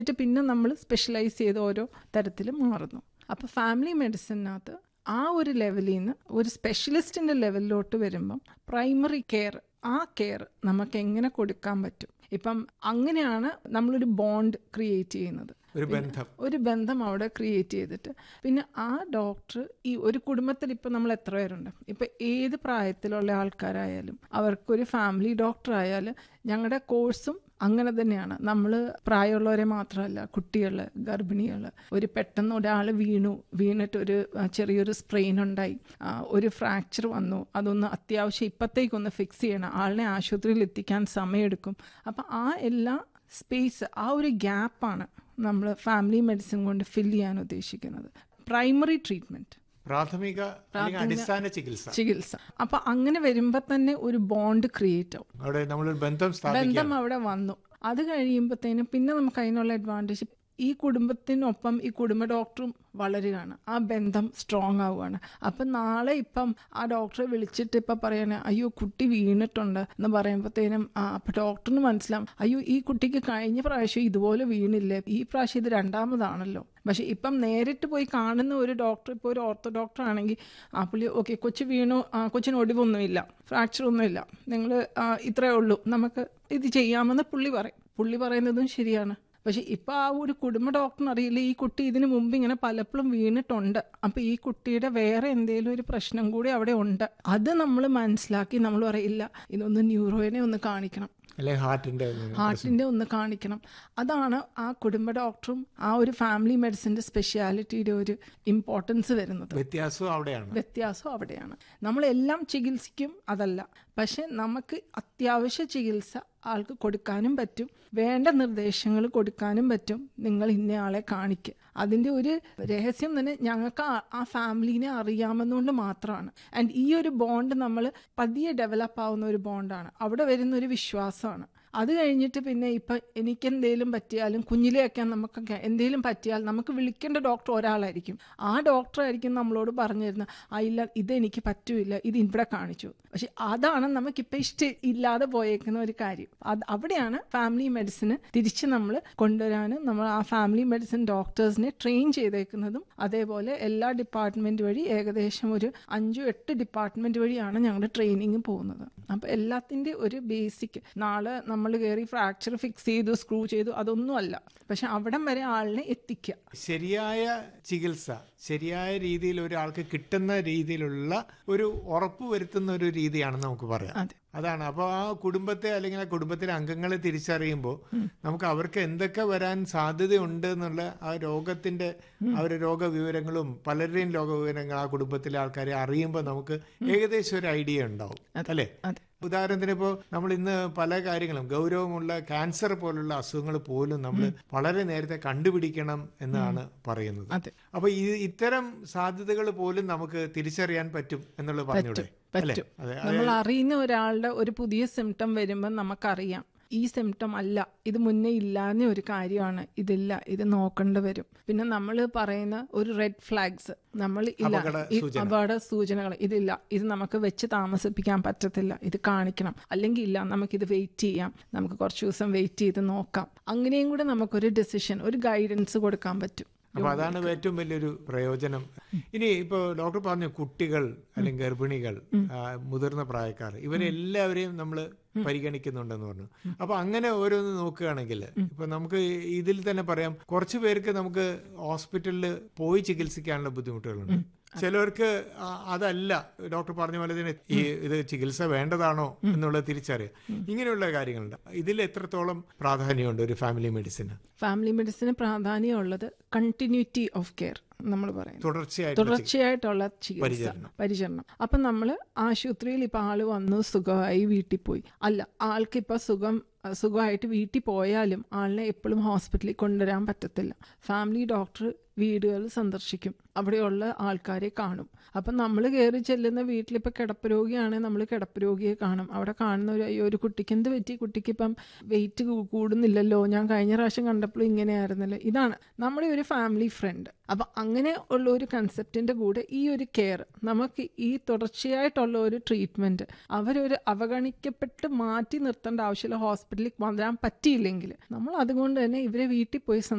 എന്നിട്ട് പിന്നെ നമ്മൾ സ്പെഷ്യലൈസ് ചെയ്ത് ഓരോ തരത്തിൽ മാറുന്നു അപ്പോൾ ഫാമിലി മെഡിസിനകത്ത് ആ ഒരു ലെവലിൽ നിന്ന് ഒരു സ്പെഷ്യലിസ്റ്റിൻ്റെ ലെവലിലോട്ട് വരുമ്പം പ്രൈമറി കെയർ ആ കെയർ നമുക്ക് എങ്ങനെ കൊടുക്കാൻ പറ്റും ഇപ്പം അങ്ങനെയാണ് നമ്മളൊരു ബോണ്ട് ക്രിയേറ്റ് ചെയ്യുന്നത് ഒരു ബന്ധം ഒരു ബന്ധം അവിടെ ക്രിയേറ്റ് ചെയ്തിട്ട് പിന്നെ ആ ഡോക്ടർ ഈ ഒരു കുടുംബത്തിൽ ഇപ്പം നമ്മൾ എത്ര പേരുണ്ട് ഇപ്പം ഏത് പ്രായത്തിലുള്ള ആൾക്കാരായാലും അവർക്കൊരു ഫാമിലി ഡോക്ടർ ആയാൽ ഞങ്ങളുടെ കോഴ്സും അങ്ങനെ തന്നെയാണ് നമ്മൾ പ്രായമുള്ളവരെ മാത്രമല്ല കുട്ടികൾ ഗർഭിണികൾ ഒരു പെട്ടെന്ന് ഒരാൾ വീണു വീണിട്ട് ഒരു ആ, ചെറിയൊരു സ്ട്രെയിൻ ഉണ്ടായി ആ, ഒരു ഫ്രാക്ചർ വന്നു അതൊന്ന് അത്യാവശ്യം ഇപ്പത്തേക്കൊന്ന് ഫിക്സ് ചെയ്യണം ആളിനെ ആശുപത്രിയിൽ എത്തിക്കാൻ സമയമെടുക്കും അപ്പം ആ എല്ലാ സ്പേസ് ആ ഒരു ഗ്യാപ്പാണ് നമ്മൾ ഫാമിലി മെഡിസിൻ കൊണ്ട് ഫിൽ ചെയ്യാൻ ഉദ്ദേശിക്കുന്നത് പ്രൈമറി ട്രീറ്റ്മെൻറ്റ് പ്രാഥമിക അല്ലെങ്കിൽ അടിസ്ഥാന ചികിത്സ ചികിത്സ അപ്പൊ അങ്ങനെ വരുമ്പോൾ തന്നെ ഒരു ബോണ്ട് ക്രിയേറ്റ് ആവും അവിടെ നമ്മളൊരു ബന്ധം സ്ഥാപിക്കുക ബന്ധം അവിടെ വന്നു അത് കഴിയുമ്പോഴത്തേനും പിന്നെ നമുക്ക് അതിനുള്ള അഡ്വാൻറ്റേജ് ഈ കുടുംബത്തിനൊപ്പം ഈ കുടുംബ ഡോക്ടറും വളരുകയാണ് ആ ബന്ധം സ്ട്രോങ് ആവുകയാണ് അപ്പം നാളെ ഇപ്പം ആ ഡോക്ടറെ വിളിച്ചിട്ട് ഇപ്പം പറയണേ അയ്യോ കുട്ടി വീണിട്ടുണ്ട് എന്ന് പറയുമ്പോഴത്തേനും ആ അപ്പം ഡോക്ടറിന് മനസ്സിലാവും അയ്യോ ഈ കുട്ടിക്ക് കഴിഞ്ഞ പ്രാവശ്യം ഇതുപോലെ വീണില്ലേ ഈ പ്രാവശ്യം ഇത് രണ്ടാമതാണല്ലോ പക്ഷെ ഇപ്പം നേരിട്ട് പോയി കാണുന്ന ഒരു ഡോക്ടർ ഇപ്പോൾ ഒരു ഓർത്തോ ഡോക്ടർ ആണെങ്കിൽ ആ പുള്ളി ഓക്കെ കൊച്ചു വീണു ആ, കൊച്ചിന് ഒടിവൊന്നുമില്ല ഫ്രാക്ചർ ഒന്നുമില്ല നിങ്ങൾ ഇത്രയേ ഉള്ളൂ നമുക്ക് ഇത് ചെയ്യാമെന്ന് പുള്ളി പറയും പുള്ളി പറയുന്നതും ശരിയാണ് പക്ഷെ ഇപ്പം ആ ഒരു കുടുംബ ഡോക്ടറിന് അറിയില്ല ഈ കുട്ടി ഇതിനു മുമ്പ് ഇങ്ങനെ പലപ്പോഴും വീണിട്ടുണ്ട് അപ്പം ഈ കുട്ടിയുടെ വേറെ എന്തെങ്കിലും ഒരു പ്രശ്നം കൂടി അവിടെ ഉണ്ട് അത് നമ്മൾ മനസ്സിലാക്കി നമ്മൾ പറയില്ല ഇതൊന്ന് ന്യൂറോയിനെ ഒന്ന് കാണിക്കണം അല്ലെ ഹാർട്ടിന്റെ ഹാർട്ടിൻ്റെ ഒന്ന് കാണിക്കണം അതാണ് ആ കുടുംബ ഡോക്ടറും ആ ഒരു ഫാമിലി മെഡിസിൻ്റെ സ്പെഷ്യാലിറ്റിയുടെ ഒരു ഇമ്പോർട്ടൻസ് വരുന്നത് വ്യത്യാസവും അവിടെയാണ് വ്യത്യാസം അവിടെയാണ് നമ്മളെല്ലാം ചികിത്സിക്കും അതല്ല പക്ഷെ നമുക്ക് അത്യാവശ്യ ചികിത്സ ആൾക്ക് കൊടുക്കാനും പറ്റും വേണ്ട നിർദ്ദേശങ്ങൾ കൊടുക്കാനും പറ്റും നിങ്ങൾ ഇന്നയാളെ കാണിക്കുക അതിൻ്റെ ഒരു രഹസ്യം തന്നെ ഞങ്ങൾക്ക് ആ- ആ ഫാമിലീനെ അറിയാമെന്നുകൊണ്ട് മാത്രമാണ് ആൻഡ് ഈ ഒരു ബോണ്ട് നമ്മൾ പതിയെ ഡെവലപ്പ് ആവുന്ന ഒരു ബോണ്ടാണ് അവിടെ വരുന്ന ഒരു വിശ്വാസമാണ് അത് കഴിഞ്ഞിട്ട് പിന്നെ ഇപ്പം എനിക്കെന്തേലും പറ്റിയാലും കുഞ്ഞിലെയൊക്കെ നമുക്കൊക്കെ എന്തെങ്കിലും പറ്റിയാൽ നമുക്ക് വിളിക്കേണ്ട ഡോക്ടർ ഒരാളായിരിക്കും ആ ഡോക്ടറായിരിക്കും നമ്മളോട് പറഞ്ഞു തരുന്നത് ആ ഇല്ല ഇത് എനിക്ക് പറ്റൂല ഇത് ഇവിടെ കാണിച്ചു പക്ഷെ അതാണ് നമുക്കിപ്പോൾ ഇഷ്ടം ഇല്ലാതെ പോയേക്കുന്ന ഒരു കാര്യം അത് അവിടെയാണ് ഫാമിലി മെഡിസിന് തിരിച്ച് നമ്മൾ കൊണ്ടുവരാനും നമ്മൾ ആ ഫാമിലി മെഡിസിൻ ഡോക്ടേഴ്സിനെ ട്രെയിൻ ചെയ്തേക്കുന്നതും അതേപോലെ എല്ലാ ഡിപ്പാർട്ട്മെന്റ് വഴി ഏകദേശം ഒരു അഞ്ചു എട്ട് ഡിപ്പാർട്ട്മെന്റ് വഴിയാണ് ഞങ്ങളുടെ ട്രെയിനിങ് പോകുന്നത് അപ്പോൾ എല്ലാത്തിൻ്റെ ഒരു ബേസിക് നാളെ നമ്മൾ കയറി ഫ്രാക്ചർ ഫിക്സ് ചെയ്തു സ്ക്രൂ ചെയ്തു അതൊന്നും അല്ല പക്ഷെ അവിടം വരെ ആളിനെ എത്തിക്കുക ശരിയായ ചികിത്സ ശരിയായ രീതിയിൽ ഒരാൾക്ക് കിട്ടുന്ന രീതിയിലുള്ള ഒരു ഉറപ്പ് വരുത്തുന്ന ഒരു രീതിയാണെന്ന് നമുക്ക് പറയാം അതെ അതാണ് അപ്പോൾ ആ കുടുംബത്തെ അല്ലെങ്കിൽ ആ കുടുംബത്തിലെ അംഗങ്ങളെ തിരിച്ചറിയുമ്പോൾ നമുക്ക് അവർക്ക് എന്തൊക്കെ വരാൻ സാധ്യതയുണ്ട് എന്നുള്ള ആ രോഗത്തിന്റെ അവരുടെ രോഗവിവരങ്ങളും പലരുടെയും രോഗവിവരങ്ങൾ ആ കുടുംബത്തിലെ ആൾക്കാരെ അറിയുമ്പോൾ നമുക്ക് ഏകദേശം ഒരു ഐഡിയ ഉണ്ടാവും അല്ലേ അതെ ഉദാഹരണത്തിന് ഇപ്പോൾ നമ്മൾ ഇന്ന് പല കാര്യങ്ങളും ഗൗരവമുള്ള ക്യാൻസർ പോലുള്ള അസുഖങ്ങൾ പോലും നമ്മൾ വളരെ നേരത്തെ കണ്ടുപിടിക്കണം എന്നാണ് പറയുന്നത് അതെ അപ്പൊ ഈ ഇത്തരം സാധ്യതകൾ പോലും നമുക്ക് തിരിച്ചറിയാൻ പറ്റും എന്നുള്ളത് പറഞ്ഞൂടെ അല്ലേ പറ്റും അതെ നമ്മൾ അറിയുന്ന ഒരാളുടെ ഒരു പുതിയ സിംറ്റം വരുമ്പോൾ നമുക്കറിയാം ഈ സിംറ്റം അല്ല ഇത് മുന്നേ ഇല്ലാന്ന ഒരു കാര്യമാണ് ഇതില്ല ഇത് നോക്കേണ്ടി വരും പിന്നെ നമ്മൾ പറയുന്ന ഒരു റെഡ് ഫ്ലാഗ്സ് നമ്മൾ ഇല്ല അപകട ഈ സൂചന. അപകട സൂചനകൾ ഇതില്ല ഇത് നമുക്ക് വെച്ച് താമസിപ്പിക്കാൻ പറ്റത്തില്ല ഇത് കാണിക്കണം അല്ലെങ്കിൽ ഇല്ല നമുക്കിത് വെയിറ്റ് ചെയ്യാം നമുക്ക് കുറച്ച് ദിവസം വെയിറ്റ് ചെയ്ത് നോക്കാം അങ്ങനെയും കൂടെ നമുക്കൊരു ഡെസിഷൻ ഒരു ഗൈഡൻസ് കൊടുക്കാൻ പറ്റും അപ്പൊ അതാണ് ഏറ്റവും വലിയൊരു പ്രയോജനം ഇനി ഇപ്പൊ ഡോക്ടർ പറഞ്ഞു കുട്ടികൾ അല്ലെങ്കിൽ ഗർഭിണികൾ ആ, മുതിർന്ന പ്രായക്കാർ ഇവരെല്ലാവരെയും നമ്മൾ പരിഗണിക്കുന്നുണ്ടെന്ന് പറഞ്ഞു അപ്പൊ അങ്ങനെ ഓരോന്ന് നോക്കുകയാണെങ്കിൽ ഇപ്പൊ നമുക്ക് ഇതിൽ തന്നെ പറയാം കുറച്ചു പേർക്ക് നമുക്ക് ഹോസ്പിറ്റലിൽ പോയി ചികിത്സിക്കാനുള്ള ബുദ്ധിമുട്ടുകളുണ്ട് ചിലർക്ക് ആ, അതല്ല ഡോക്ടർ പറഞ്ഞ പോലെ തന്നെ ഈ ഇത് ചികിത്സ വേണ്ടതാണോ എന്നുള്ളത് തിരിച്ചറിയാം ഇങ്ങനെയുള്ള കാര്യങ്ങളുണ്ട് ഇതിൽ എത്രത്തോളം പ്രാധാന്യമുണ്ട് ഒരു ഫാമിലി മെഡിസിന് ഫാമിലി മെഡിസിന് പ്രാധാന്യമുള്ളത് കണ്ടിന്യൂറ്റി ഓഫ് കെയർ നമ്മൾ പറയുന്നത് തുടർച്ചയായിട്ട് തുടർച്ചയായിട്ടുള്ള ചികിത്സ പരിചരണം. പരിചരണം അപ്പം നമ്മൾ ആശുപത്രിയിൽ ഇപ്പം ആള് വന്നു സുഖമായി വീട്ടിൽ പോയി അല്ല ആൾക്ക് ഇപ്പം സുഖം അഹ് സുഖമായിട്ട് വീട്ടിൽ പോയാലും ആളിനെ എപ്പോഴും ഹോസ്പിറ്റലിൽ കൊണ്ടുവരാൻ പറ്റത്തില്ല ഫാമിലി ഡോക്ടർ വീടുകൾ സന്ദർശിക്കും അവിടെയുള്ള ആൾക്കാരെ കാണും അപ്പം നമ്മൾ കയറി ചെല്ലുന്ന വീട്ടിലിപ്പോൾ കിടപ്പ് രോഗിയാണെങ്കിൽ നമ്മൾ കിടപ്പ് രോഗിയെ കാണും അവിടെ കാണുന്ന ഒരു അയ്യോ ഒരു കുട്ടിക്ക് എന്ത് പറ്റി കുട്ടിക്ക് ഇപ്പം വെയിറ്റ് കൂടുന്നില്ലല്ലോ ഞാൻ കഴിഞ്ഞ പ്രാവശ്യം കണ്ടപ്പോൾ ഇങ്ങനെയായിരുന്നല്ലോ ഇതാണ് നമ്മുടെ ഒരു ഫാമിലി ഫ്രണ്ട് അപ്പം അങ്ങനെ ഉള്ള ഒരു കൺസെപ്റ്റിൻ്റെ കൂടെ ഈ ഒരു കെയർ നമുക്ക് ഈ തുടർച്ചയായിട്ടുള്ള ഒരു ട്രീറ്റ്മെൻറ്റ് അവരൊരു അവഗണിക്കപ്പെട്ട് മാറ്റി നിർത്തേണ്ട ആവശ്യമില്ല ഹോസ്പിറ്റലിൽ വരാൻ പറ്റിയില്ലെങ്കിൽ നമ്മൾ അതുകൊണ്ട് തന്നെ ഇവരെ വീട്ടിൽ പോയി